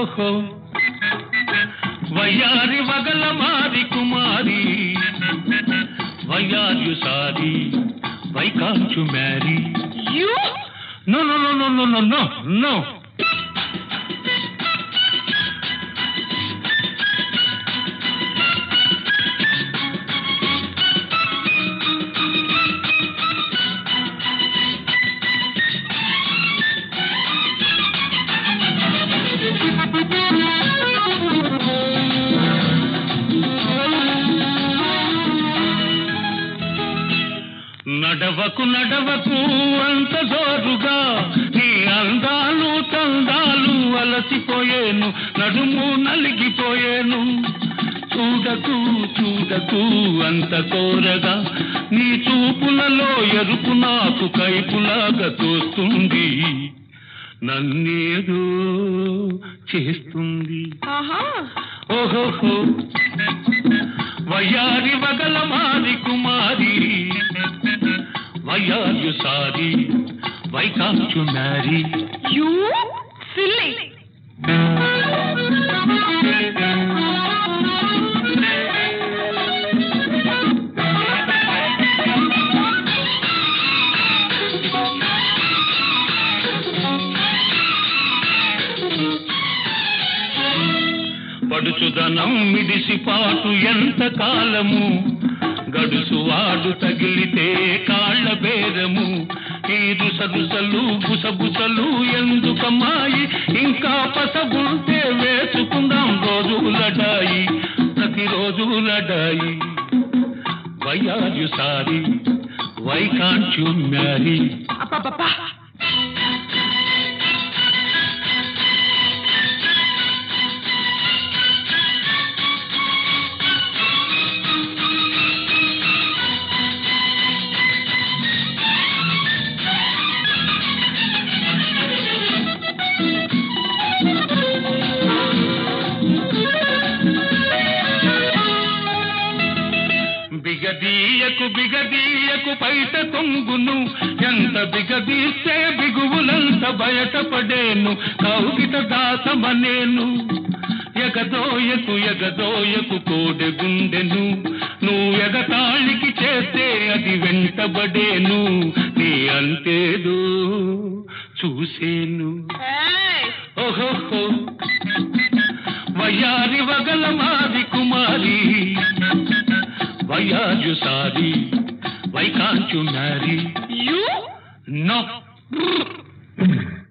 ఓహోహో వయ్యారి వగల మారి కుమారి వయ్యారు sorry why can't you marry you no no no no no no no no నడవకు నడవకు అంత జోరుగా నీ అందాలు తందాలు అలసిపోయేను నడుము నలిగిపోయేను చూడకు చూడకు అంత కోరగా నీ చూపులలో ఎరుపు నాకు కైపులాగా తోస్తుంది నన్నేదో చేస్తుంది ఆహా ఓహోహో వయ్యారి వగల మారి కుమారి వయ్యారు sorry why can't you marry you silly పడుచుదనం మిడిసిపాటు ఎంత కాలము గడుసువాడు తగిలితే కాళ్ళ బేరము ఈ రుసరుసలు బుసబుసలు ఎందుకమ్మాయి ఇంకా పసగుంటే వేసుకుందాం రోజు లడాయి ప్రతిరోజు లడాయి why are you sorry why can't you marry అబ్బబ్బబ్బా బిగదీయకు బిగదీయకు బయట కొంగును ఎంత బిగదీస్తే బిగువులంత బయటపడేను కౌగిట దాసమనేను ఎగదోయకు ఎగదోయకు కోడె గుండెను నువ్వు ఎగతాళికి చేస్తే అది వెంటబడేను నీ అంతేదో చూసేను ఏయ్, ఓహోహో వయ్యారి వగల మాది కుమారి వయ్యారు sorry why can't you marry you no